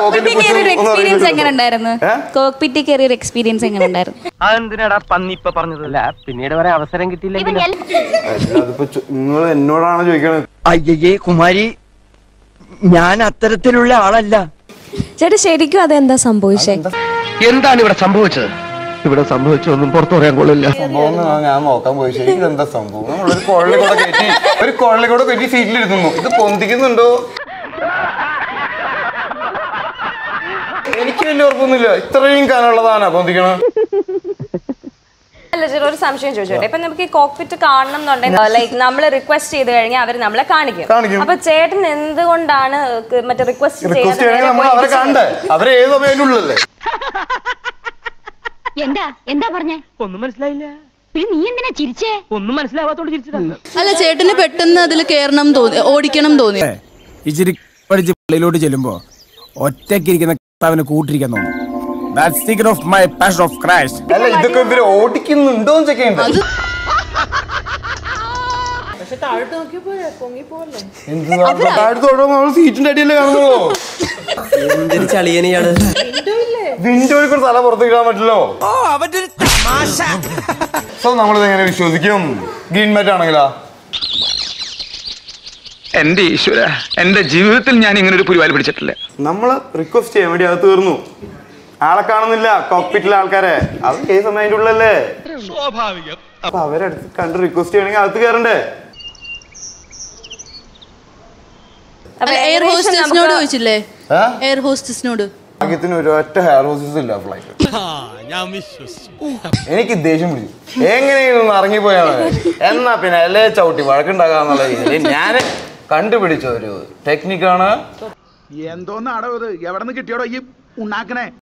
കോക്കിനെ കോക്പിറ്റിൽ കയറിയ ഒരു കുറിച്ച് ഒന്നും എക്സ്പീരിയൻസ് എങ്ങനെ അറിയില്ലല്ലോ. ഉണ്ടായിരുന്നു ഏ? കോക്പിറ്റിൽ കയറിയ ഒരു എക്സ്പീരിയൻസ് എങ്ങനെ ഉണ്ടായിരുന്നു അതെന്തിനാടാ പന്നി ഇപ്പൊ പറഞ്ഞതല്ല പിന്നീട് വരെ അവസരം കിട്ടിയില്ലെങ്കിൽ അല്ല, അതിപ്പോ നിങ്ങൾ എന്നോടാണ് ചോദിക്കണത് അയ്യേ കുമാരി ഞാൻ അത്തരത്തിലുള്ള ആളല്ല ചേട്ടാ ശരിക്കും അതെന്താ സംഭവിച്ചേ എന്താണ് ഇവിടെ സംഭവിച്ചത് ഇവിടെ സംഭവിച്ചൊന്നും പുറത്തു പറയാൻ കൊള്ളില്ല സംഭവം എന്ന് പറഞ്ഞാൽ ഞാൻ നോക്കാൻ പോയി ശരിക്കും എന്താ സംഭവം നമ്മളൊരു കുഴലിൽ കൂടെ കയറ്റി ഒരു കുഴലിൽ കൂടെ കയറ്റി സീറ്റിലിരുത്തുന്നു ഇത് പൊന്തിക്കുന്നുണ്ടോ എനിക്ക് വലിയ ഉറപ്പൊന്നുമില്ല ഇത്രയും കനമുള്ളതാണോ പൊന്തിക്കണം അല്ല ചേട്ടാ ഒരു സംശയം ചോദിച്ചോട്ടെ ഇപ്പൊ നമുക്ക് ഈ കോക്പിറ്റ് കാണണം എന്നുണ്ടെങ്കിൽ ലൈക്ക് നമ്മൾ റിക്വസ്റ്റ് ചെയ്ത് കഴിഞ്ഞാൽ അവർ നമ്മളെ കാണിക്കും കാണിക്കും. അപ്പൊ ചേട്ടൻ എന്തുകൊണ്ടാണ് ക- മറ്റേ റിക്വസ്റ്റ് റിക്വസ്റ്റ് ചെയ്യണമെങ്കിൽ നമ്മൾ അവരെ കാണണ്ടേ അവരെ ഏത് സമയം ഉള്ളല്ലേ എന്താ എന്താ പറഞ്ഞേ ഒന്നും മനസ്സിലായില്ല പിന്നെ നീ എന്തിനാ ചിരിച്ചേ ഒന്നും മനസ്സിലാവാത്തോണ്ട് ചിരിച്ചതാണ് അല്ല ചേട്ടന് പെട്ടെന്ന് അതിൽ കയറണം തോന്നി ഓടിക്കണം തോന്നി ഇച്ചിരി പഠിച്ച് പള്ളിയിലോട്ട് ചെല്ലുമ്പോ ഒറ്റയ്ക്കിരിക്കുന്ന കർത്താവിനെ കൂട്ടിരിക്കാൻ തോന്നും That's secret of my passion of Christ. അല്ല ഇതൊക്കെ ഇവര് ഓടിക്കുന്നുണ്ടോ എന്ന് ചെക്ക് ചെയ്യണ്ടേ എന്ത് താഴത്ത് താഴത്ത് തൊടുമ്പോ നമ്മള് സീറ്റിന്റെ അടിയല്ലേ കാണുന്നുള്ളൂ എന്തൊരു ചളിയനെയാണ് വിൻഡോയിൽ കൂടെ തല പുറത്തേക്ക് ഇടാൻ പറ്റില്ലോ സോ നമ്മളിത് എങ്ങനെ വിശ്വസിക്കും ഗ്രീൻ മാറ്റ് ആണെങ്കിലാ എന്റെ ഈശ്വര എന്റെ ജീവിതത്തിൽ ഞാൻ ഇങ്ങനെ ഒരു പുരിവാലി പിടിച്ചിട്ടില്ല നമ്മൾ റിക്വസ്റ്റ് ചെയ്യാൻ വേണ്ടി അത് തീർന്നു ആളെ കാണുന്നില്ല കോക്പിറ്റിലെ ആൾക്കാരെ അത് ഏത് സമയം അതിന്റെ ഉള്ളല്ലേ സ്വാഭാവികം അപ്പൊ അവരടുത്ത് കണ്ട് റിക്വസ്റ്റ് ചെയ്യണമെങ്കിൽ അകത്ത് കയറണ്ടേ എയർ ഹോസ്റ്റസിനോട് ചോദിച്ചില്ലേ ഏ? എയർ ഹോസ്റ്റസിനോട് ഭാഗ്യത്തിന് ഒരൊറ്റ ഹെയർ ഹോസസ് ഇല്ല ഫ്ലൈറ്റ് എനിക്ക് ദേഷ്യം പിടിച്ചു എങ്ങനെയും ഇറങ്ങിപ്പോയാണ് എന്നാ പിന്നെ അല്ലേ ചവിട്ടി വഴക്കുണ്ടാകാന്നുള്ള രീതിയിൽ ഞാൻ കണ്ടുപിടിച്ച ഒരു ടെക്നിക്കാണ് എന്തോന്നാടോ ഇത് എവിടെ നിന്ന് കിട്ടിയോടോ ഈ ഉണ്ടാക്കണേ